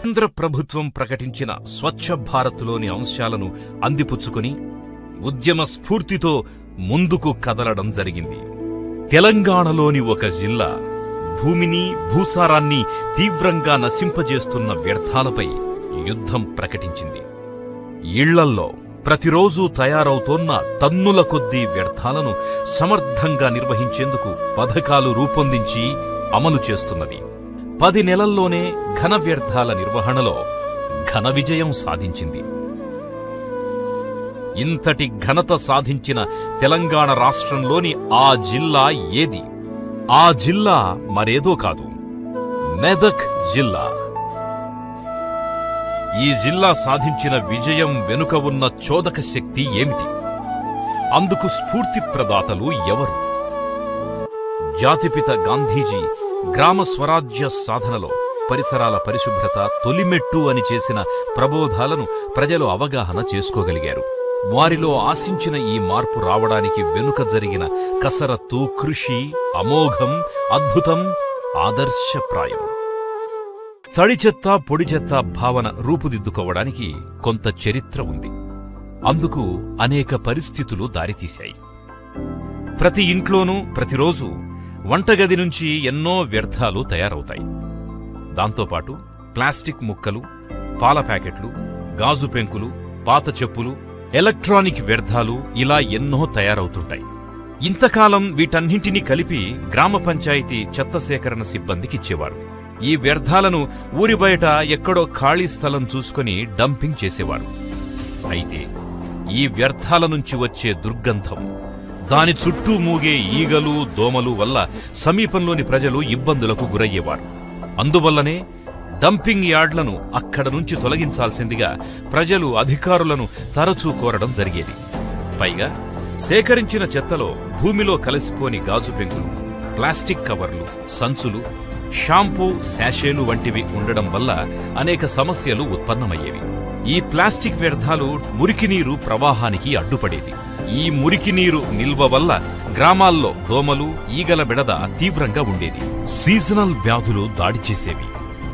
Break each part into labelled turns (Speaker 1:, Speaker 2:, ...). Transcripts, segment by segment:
Speaker 1: కేంద్ర ప్రభుత్వం ప్రకటించిన స్వచ్ఛ భారత్లోని అంశాలను అందిపుచ్చుకొని ఉద్యమ స్ఫూర్తితో ముందుకు కదలడం జరిగింది తెలంగాణలోని ఒక జిల్లా భూమిని భూసారాన్ని తీవ్రంగా నశింపజేస్తున్న వ్యర్థాలపై యుద్ధం ప్రకటించింది ఇళ్లల్లో ప్రతిరోజూ తయారవుతోన్న టన్నుల కొద్దీ వ్యర్థాలను సమర్థంగా నిర్వహించేందుకు పథకాలు రూపొందించి అమలు చేస్తున్నది పది నెలల్లోనే ఘన వ్యర్థాల నిర్వహణలో ఘన విజయం సాధించింది ఇంతటి ఘనత సాధించిన తెలంగాణ రాష్ట్రంలోని ఆ జిల్లా ఏది ఆ జిల్లా మరేదో కాదు మెదక్ జిల్లా ఈ జిల్లా సాధించిన విజయం వెనుక ఉన్న చోదక శక్తి ఏమిటి అందుకు స్ఫూర్తి ప్రదాతలు ఎవరు జాతిపిత గాంధీజీ గ్రామ స్వరాజ్య సాధనలో పరిసరాల పరిశుభ్రత తొలిమెట్టు అని చేసిన ప్రబోధాలను ప్రజలు అవగాహన చేసుకోగలిగారు వారిలో ఆశించిన ఈ మార్పు రావడానికి వెనుక జరిగిన కసరత్తు కృషి అమోఘం అద్భుతం ఆదర్శప్రాయం తడి చెత్త పొడి చెత్త భావన రూపుదిద్దుకోవడానికి కొంత చరిత్ర ఉంది అందుకు అనేక పరిస్థితులు దారితీశాయి ప్రతి ఇంట్లోనూ ప్రతిరోజు వంటగది నుంచి ఎన్నో వ్యర్థాలు తయారవుతాయి దాంతోపాటు ప్లాస్టిక్ ముక్కలు పాల ప్యాకెట్లు గాజు పెంకులు పాత చెప్పులు ఎలక్ట్రానిక్ వ్యర్థాలు ఇలా ఎన్నో తయారవుతుంటాయి ఇంతకాలం వీటన్నింటినీ కలిపి గ్రామ పంచాయతీ చెత్త సేకరణ సిబ్బందికిచ్చేవారు ఈ వ్యర్థాలను ఊరి బయట ఎక్కడో ఖాళీ స్థలం చూసుకొని డంపింగ్ చేసేవారు అయితే ఈ వ్యర్థాల నుంచి వచ్చే దుర్గంధం దాని చుట్టూ మూగే ఈగలు దోమలు వల్ల సమీపంలోని ప్రజలు ఇబ్బందులకు గురయ్యేవారు అందువల్లనే డంపింగ్ యార్డ్లను అక్కడ నుంచి తొలగించాల్సిందిగా ప్రజలు అధికారులను తరచూ కోరడం జరిగేది పైగా సేకరించిన చెత్తలో భూమిలో కలిసిపోని గాజు పెంకులు ప్లాస్టిక్ కవర్లు సంచులు షాంపూ శాషేలు వంటివి ఉండడం వల్ల అనేక సమస్యలు ఉత్పన్నమయ్యేవి ఈ ప్లాస్టిక్ వ్యర్థాలు మురికి నీరు ప్రవాహానికి అడ్డుపడేది ఈ మురికి నీరు నిల్వ వల్ల గ్రామాల్లో దోమలు ఈగల బెడద తీవ్రంగా ఉండేది సీజనల్ వ్యాధులు దాడి చేసేవి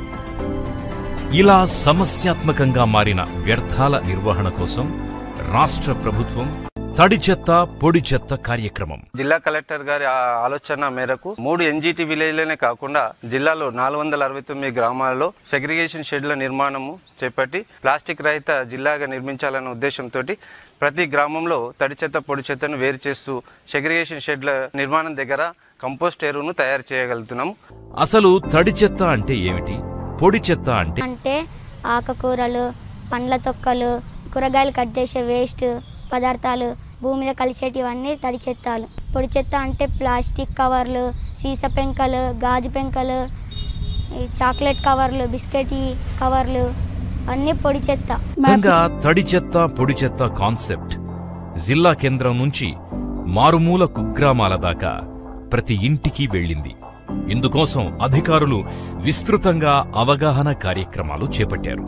Speaker 1: ఇలా సమస్యాత్మకంగా మారిన వ్యర్థాల నిర్వహణ కోసం రాష్ట్ర ప్రభుత్వం తడి చెత్త పొడి చెత్త కార్యక్రమం
Speaker 2: జిల్లా కలెక్టర్ గారి ఆ- ఆలోచన మేరకు మూడు ఎన్జిటి విలేజ్లనే కాకుండా జిల్లాలో నాలుగు వందల అరవై తొమ్మిది గ్రామాల్లో సెగ్రిగేషన్ షెడ్ల నిర్మాణము చేపట్టి ప్లాస్టిక్ రహిత జిల్లాగా నిర్మించాలనే ఉద్దేశంతో ప్రతి గ్రామంలో తడి చెత్త పొడి చెత్తను వేరు చేస్తూ సెగ్రిగేషన్ షెడ్ల నిర్మాణం దగ్గర కంపోస్ట్ ఎరువును తయారు చేయగలుగుతున్నాం
Speaker 1: అసలు తడి చెత్త అంటే ఏమిటి పొడి చెత్త అంటే
Speaker 3: అంటే ఆకుకూరలు పండ్ల తొక్కలు కూరగాయలు కట్ చేసే వేస్ట్ పదార్థాలు భూమిలో కలిసేటివన్నీ తడి చెత్తాలు పొడి చెత్త అంటే ప్లాస్టిక్ కవర్లు సీస పెంకలు గాజు పెంకలు ఈ చాక్లెట్ కవర్లు బిస్కెట్ కవర్లు అన్నీ పొడి చెత్త
Speaker 1: విధంగా తడి చెత్త పొడి చెత్త కాన్సెప్ట్ జిల్లా కేంద్రం నుంచి మారుమూల కుగ్రామాల దాకా ప్రతి ఇంటికి వెళ్ళింది ఇందుకోసం అధికారులు విస్తృతంగా అవగాహన కార్యక్రమాలు చేపట్టారు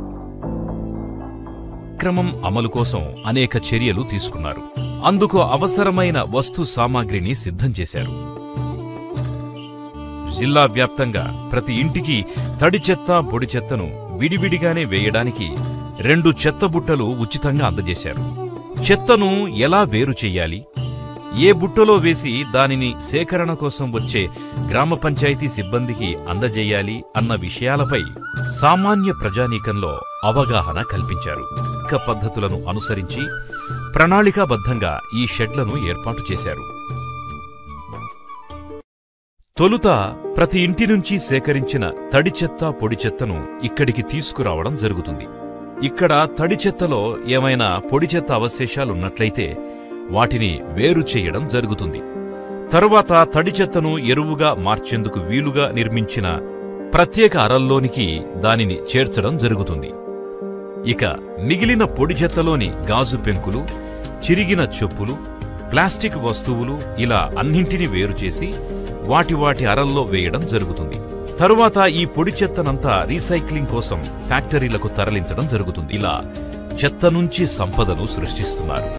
Speaker 1: క్రమం అమలు కోసం అనేక చర్యలు తీసుకున్నారు అందుకు అవసరమైన వస్తు సామాగ్రిని సిద్ధం చేశారు జిల్లా వ్యాప్తంగా ప్రతి ఇంటికి తడి చెత్త పొడి చెత్తను విడివిడిగానే వేయడానికి రెండు చెత్త బుట్టలు ఉచితంగా అందజేశారు చెత్తను ఎలా వేరు చెయ్యాలి ఏ బుట్టలో వేసి దానిని సేకరణ కోసం వచ్చే గ్రామ పంచాయతీ సిబ్బందికి అందజేయాలి అన్న విషయాలపై సామాన్య ప్రజానీకంలో అవగాహన కల్పించారు ఇక పద్ధతులను అనుసరించి ప్రణాళికాబద్ధంగా ఈ షెడ్లను ఏర్పాటు చేశారు తొలుత ప్రతి ఇంటి నుంచి సేకరించిన తడి చెత్త పొడి చెత్తను ఇక్కడికి తీసుకురావడం జరుగుతుంది ఇక్కడ తడి చెత్తలో ఏమైనా పొడి చెత్త అవశేషాలున్నట్లయితే వాటిని వేరు చేయడం జరుగుతుంది తరువాత తడి చెత్తను ఎరువుగా మార్చేందుకు వీలుగా నిర్మించిన ప్రత్యేక అరల్లోనికి దానిని చేర్చడం జరుగుతుంది ఇక మిగిలిన పొడి చెత్తలోని గాజు పెంకులు చిరిగిన చెప్పులు ప్లాస్టిక్ వస్తువులు ఇలా అన్నింటినీ వేరు చేసి వాటి వాటి అరల్లో వేయడం జరుగుతుంది తరువాత ఈ పొడి చెత్తనంతా రీసైక్లింగ్ కోసం ఫ్యాక్టరీలకు తరలించడం జరుగుతుంది ఇలా చెత్త నుంచి సంపదను సృష్టిస్తున్నారు